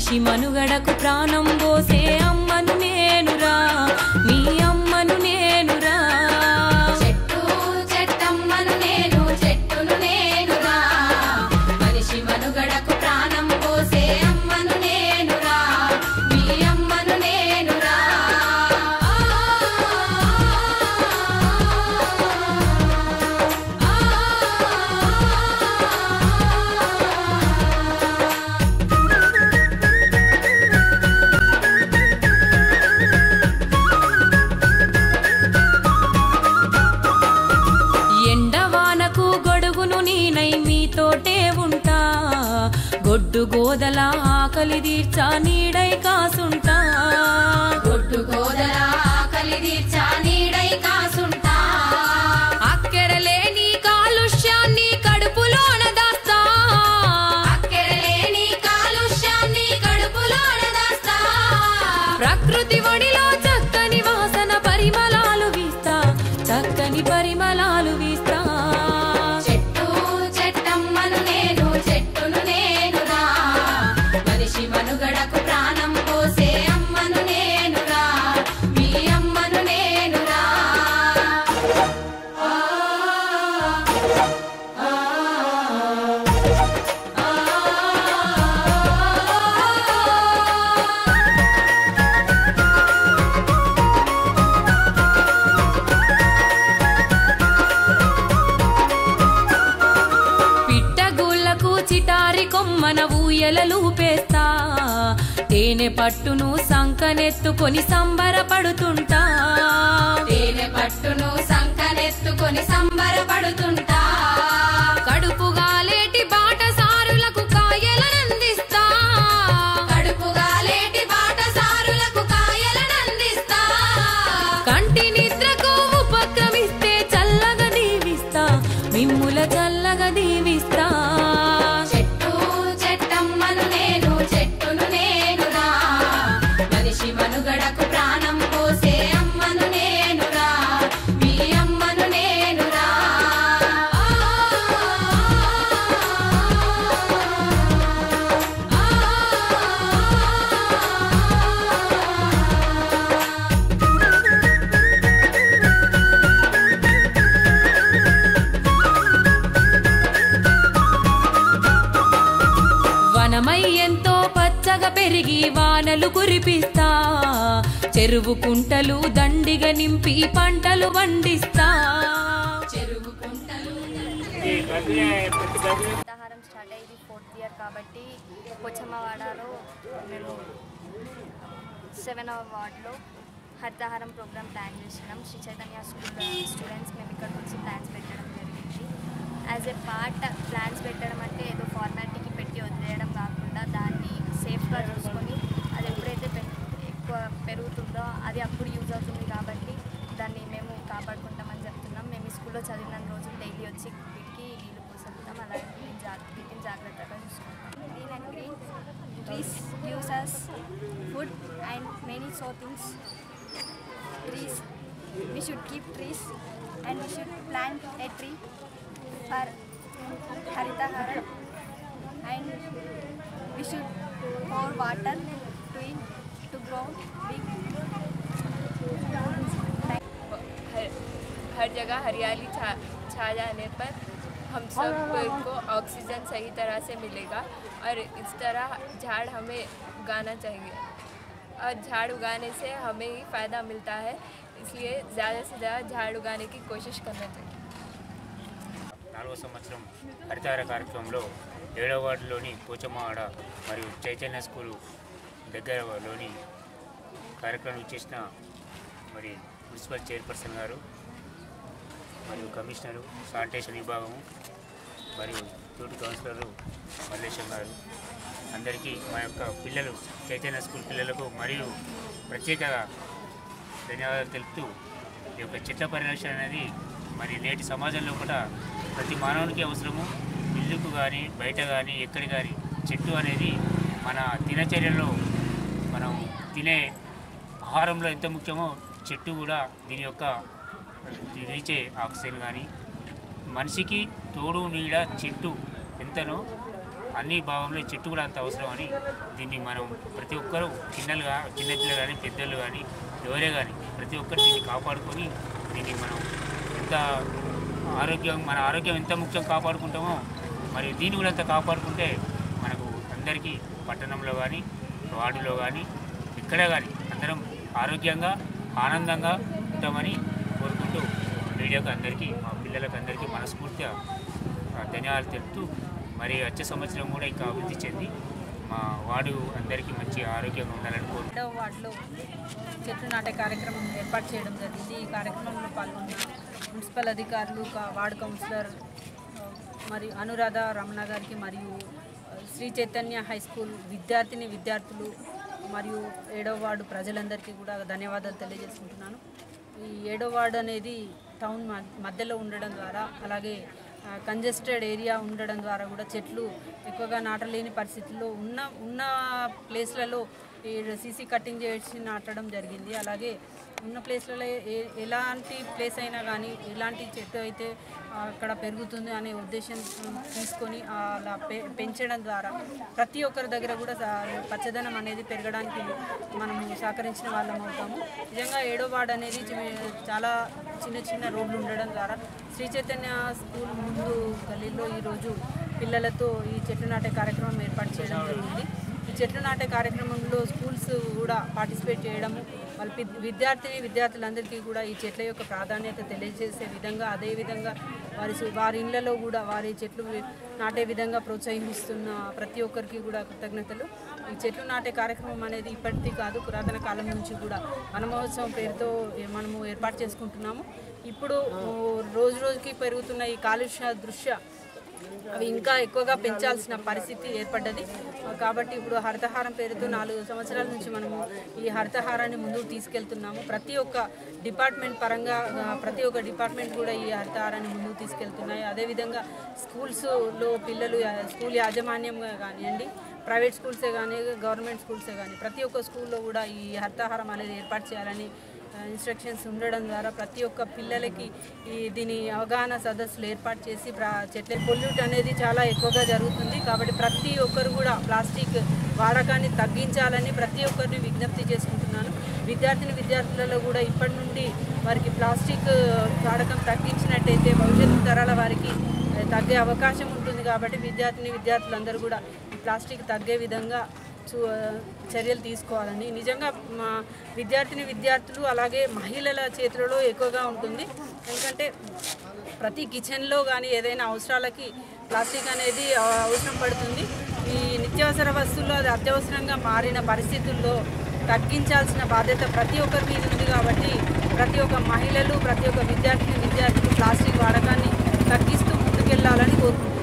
మనిషి మనుగడకు ప్రాణం పోసే అమ్మను నేనురా మీ అమ్మను నేనురా చెట్టు చెట్టమ్మను నేను చెట్టును నేనురా మనిషి మనుగడకు ప్రాణం పోసే అమ్మను నేనురా మీ అమ్మను నేనురా ఎండవానకు గొడుగును నీనై మీతోటే ఉంటా గొడ్డు గోదల ఆకలి తీర్చా నీడై కాసుంటా గొడ్డు గోదల ఆకలి తీర్చా నీడై కాసుంటా అక్కెరలేని కాలుష్యాన్ని కడుపులోన దాస్తా అక్కెరలేని కాలుష్యాన్ని కడుపులోన దాస్తా ప్రకృతి ఒడిలో చక్కని వాసన పరిమళాలు వీస్తా చక్కని పరిమళాలు వీస్తా చెట్టు చెట్టమ్మను నేను చెట్టును నేనురా మనిషి మనుగడకు ప్రాణం పోసే అమ్మను నేనురా మీ అమ్మను నేనురా ఆ, ఆ, ఆ. పిట్టగూళ్ళకు చిటారి కొమ్మన ఊయలలూపేస్తా తేనె పట్టును సంకనెత్తుకొని సంబరపడుతుంటా తేనె పట్టును సంకనెత్తుకొని సంబరపడుతుంటా కడుపుగా లేటి బాటసారులకు కాయలనందిస్తా కడుపుగా లేటి బాటసారులకు కాయలనందిస్తా కంటి నిద్రకు ఉపక్రమిస్తే చల్లగా దీవిస్తా మిమ్ముల చల్లగా దీవిస్తా చెట్టు చెట్టమ్మను నేను చెట్టును నేనురా మనిషి మనుగడకు ప్రాణం పోసే అమ్మను నేనురా మీ అమ్మను నేనురా ఆ, ఆ, ఆ. వనమై ఎంతో పచ్చగా పెరిగి వానలు కురిపిస్తా చెరువు కుంటలు దండిగా నింపి పంటలు పండిస్తా చెరువు కుంటలు హరితహారం స్టార్ట్ అయ్యింది ఫోర్త్ ఇయర్ కాబట్టి పొచ్చమ్మవాడలో మేము సెవెన్ వార్డ్లో హరితహారం ప్రోగ్రామ్ ప్లాన్ చేసినాం శ్రీ చైతన్య స్కూల్ స్టూడెంట్స్ మేము ఇక్కడికి వచ్చి ప్లాన్స్ పెట్టడం జరిగింది యాజ్ ఎ పార్ట్ ప్లాన్స్ పెట్టడం అంటే ఏదో ఫార్మాలిటీకి పెట్టి వదిలేయడం కాకుండా దాన్ని సేఫ్గా చూసుకొని అది ఎప్పుడైతే పె- ఎక్కువ పెరుగుతుందో అది అప్పుడు యూజ్ అవుతుంది కాబట్టి దాన్ని మేము కాపాడుకుంటామని చెప్తున్నాం మేము ఈ స్కూల్లో చదివిన రోజులు డైలీ వచ్చి వీటికి నీళ్ళు పోసేస్తాం అలాగే వీటిని జాగ్రత్త వీటిని జాగ్రత్తగా చూసుకుంటాం green and green trees gives us food and many so things trees we should keep trees and we should plant a tree for haritahara and we should pour water to it to grow big हर हर जगह हरियाली छा छा जाने पर हम सब को ऑक्सीजन सही तरह से मिलेगा और इस तरह झाड़ हमें उगाना चाहिए और झाड़ उगाने से हमें ही फ़ायदा मिलता है इसलिए ज़्यादा से ज़्यादा झाड़ उगाने की कोशिश करना चाहिए నాలుగో సంవత్సరం హరితార కార్యక్రమంలో ఏడవ వార్డులోని పోచమ్మవాడ మరియు చైతన్య స్కూలు దగ్గరలోని కార్యక్రమం ఇచ్చేసిన మరి మున్సిపల్ చైర్పర్సన్ గారు మరియు కమిషనరు శానిటేషన్ విభాగము మరియు తోటి కౌన్సిలరు మల్లేశం గారు అందరికీ మా యొక్క పిల్లలు చైతన్య స్కూల్ పిల్లలకు మరియు ప్రత్యేకంగా ధన్యవాదాలు తెలుపుతూ ఈ యొక్క చెట్ల పరిరక్షణ అనేది మరి నేటి సమాజంలో కూడా ప్రతి మానవునికి అవసరము ఇల్లుకు కానీ బయట కానీ ఎక్కడి కానీ చెట్టు అనేది మన దినచర్యలో మనం తినే ఆహారంలో ఎంత ముఖ్యమో చెట్టు కూడా దీని యొక్క ఇచ్చే ఆక్సిజన్ కానీ మనిషికి తోడు నీడ చెట్టు ఎంతనో అన్ని భావంలో చెట్టు కూడా అంత అవసరం అని దీన్ని మనం ప్రతి ఒక్కరూ చిన్నలు కా చిన్నపిల్లలు కానీ పెద్దలు కానీ ఎవరే కానీ ప్రతి ఒక్కరు దీన్ని కాపాడుకొని దీన్ని మనం ఎంత ఆరోగ్యం మన ఆరోగ్యం ఎంత ముఖ్యం కాపాడుకుంటామో మరి దీన్ని కూడా అంత కాపాడుకుంటే మనకు అందరికీ పట్టణంలో కానీ వార్డులో కానీ ఎక్కడ కానీ అందరం ఆరోగ్యంగా ఆనందంగా ఉంటామని కోరుకుంటూ మీడియాకు అందరికీ మా పిల్లలకు అందరికీ మనస్ఫూర్తిగా ఆ, ధన్యవాదాలు తెలుపుతూ మరి వచ్చే సంవత్సరం కూడా ఇంకా అభివృద్ధి చెంది మా వార్డు అందరికీ మంచి ఆరోగ్యంగా ఉండాలని కోరుకుంటున్నాను రెండవ వార్డులో చెట్లు నాటే కార్యక్రమం ఏర్పాటు చేయడం జరిగింది ఈ కార్యక్రమంలో పాల్గొన్న మున్సిపల్ అధికారులు కా- వార్డు కౌన్సిలర్ ఆ, మరియు అనురాధ రమణ గారికి మరియు ఆ, శ్రీ చైతన్య హై స్కూల్ విద్యార్థిని విద్యార్థులు మరియు ఏడవ వార్డు ప్రజలందరికీ కూడా ధన్యవాదాలు తెలియజేసుకుంటున్నాను ఈ ఏడో వార్డు అనేది టౌన్ మ- మధ్యలో ఉండడం ద్వారా అలాగే కంజెస్టెడ్ ఏరియా ఉండడం ద్వారా కూడా చెట్లు ఎక్కువగా నాటలేని పరిస్థితుల్లో ఉన్న ఉన్న ప్లేస్లలో ఈ సీసీ కటింగ్ చేసి నాటడం జరిగింది అలాగే ఉన్న ప్లేస్లలో ఏ- ఎలాంటి ప్లేస్ అయినా కానీ ఎలాంటి చెట్టు అయితే అక్కడ పెరుగుతుంది అనే ఉద్దేశం తీసుకొని అలా పె- పెంచడం ద్వారా ప్రతి ఒక్కరి దగ్గర కూడా సా- పచ్చదనం అనేది పెరగడానికి మనము సహకరించిన వాళ్ళం అవుతాము నిజంగా ఏడో వార్డు అనేది చి- చాలా చిన్న చిన్న రోడ్లు ఉండడం ద్వారా శ్రీ చైతన్య స్కూల్ ముందు గల్లీలో ఈరోజు పిల్లలతో ఈ చెట్లు నాటే కార్యక్రమం ఏర్పాటు చేయడం జరిగింది ఈ చెట్లు నాటే కార్యక్రమంలో స్కూల్స్ కూడా పార్టిసిపేట్ చేయడము వాళ్ళ పిద్- విద్యార్థిని విద్యార్థులందరికీ కూడా ఈ చెట్ల యొక్క ప్రాధాన్యత తెలియజేసే విధంగా అదేవిధంగా వారి సు- వారి ఇళ్లలో కూడా వారి చెట్లు వి- నాటే విధంగా ప్రోత్సహిస్తున్న ప్రతి ఒక్కరికి కూడా కృతజ్ఞతలు ఈ చెట్లు నాటే కార్యక్రమం అనేది ఇప్పటిది కాదు పురాతన కాలం నుంచి కూడా వన మహోత్సవం పేరుతో ఏ- మనము ఏర్పాటు చేసుకుంటున్నాము ఇప్పుడు ఓ, రోజు రోజుకి పెరుగుతున్న ఈ కాలుష్య దృశ్య అవి ఇంకా ఎక్కువగా పెంచాల్సిన పరిస్థితి ఏర్పడ్డది కాబట్టి ఇప్పుడు హరితహారం పేరుతో నాలుగు సంవత్సరాల నుంచి మనము ఈ హరితహారాన్ని ముందుకు తీసుకెళ్తున్నాము ప్రతి ఒక్క డిపార్ట్మెంట్ పరంగా ఆ, ప్రతి ఒక్క డిపార్ట్మెంట్ కూడా ఈ హరితహారాన్ని ముందుకు తీసుకెళ్తున్నాయి అదేవిధంగా స్కూల్స్లో పిల్లలు ఆ, స్కూల్ యాజమాన్యం కానివ్వండి ప్రైవేట్ స్కూల్సే కానీ గవర్నమెంట్ స్కూల్సే కానీ ప్రతి ఒక్క స్కూల్లో కూడా ఈ హరితహారం అనేది ఏర్పాటు చేయాలని ఇన్స్ట్రక్షన్స్ ఉండడం ద్వారా ప్రతి ఒక్క పిల్లలకి ఈ దీని అవగాహన సదస్సులు ఏర్పాటు చేసి ప్ర చెట్ల పొల్యూట్ అనేది చాలా ఎక్కువగా జరుగుతుంది కాబట్టి ప్రతి ఒక్కరు కూడా ప్లాస్టిక్ వాడకాన్ని తగ్గించాలని ప్రతి ఒక్కరిని విజ్ఞప్తి చేసుకుంటున్నాను విద్యార్థిని విద్యార్థులలో కూడా ఇప్పటి నుండి వారికి ప్లాస్టిక్ వాడకం తగ్గించినట్టయితే భవిష్యత్తు తరాల వారికి తగ్గే అవకాశం ఉంటుంది కాబట్టి విద్యార్థిని విద్యార్థులందరూ కూడా ఈ ప్లాస్టిక్ తగ్గే విధంగా చూ చర్యలు తీసుకోవాలని నిజంగా మా విద్యార్థిని విద్యార్థులు అలాగే మహిళల చేతులలో ఎక్కువగా ఉంటుంది ఎందుకంటే ప్రతి కిచెన్లో కానీ ఏదైనా అవసరాలకి ప్లాస్టిక్ అనేది ఆ, అవసరం పడుతుంది ఈ నిత్యావసర వస్తువులు అది అత్యవసరంగా మారిన పరిస్థితుల్లో తగ్గించాల్సిన బాధ్యత ప్రతి ఒక్కరి మీద ఉంది కాబట్టి ప్రతి ఒక్క మహిళలు ప్రతి ఒక్క విద్యార్థిని విద్యార్థులు ప్లాస్టిక్ వాడకాన్ని తగ్గిస్తూ ముందుకెళ్లాలని కోరుకుంటున్నాను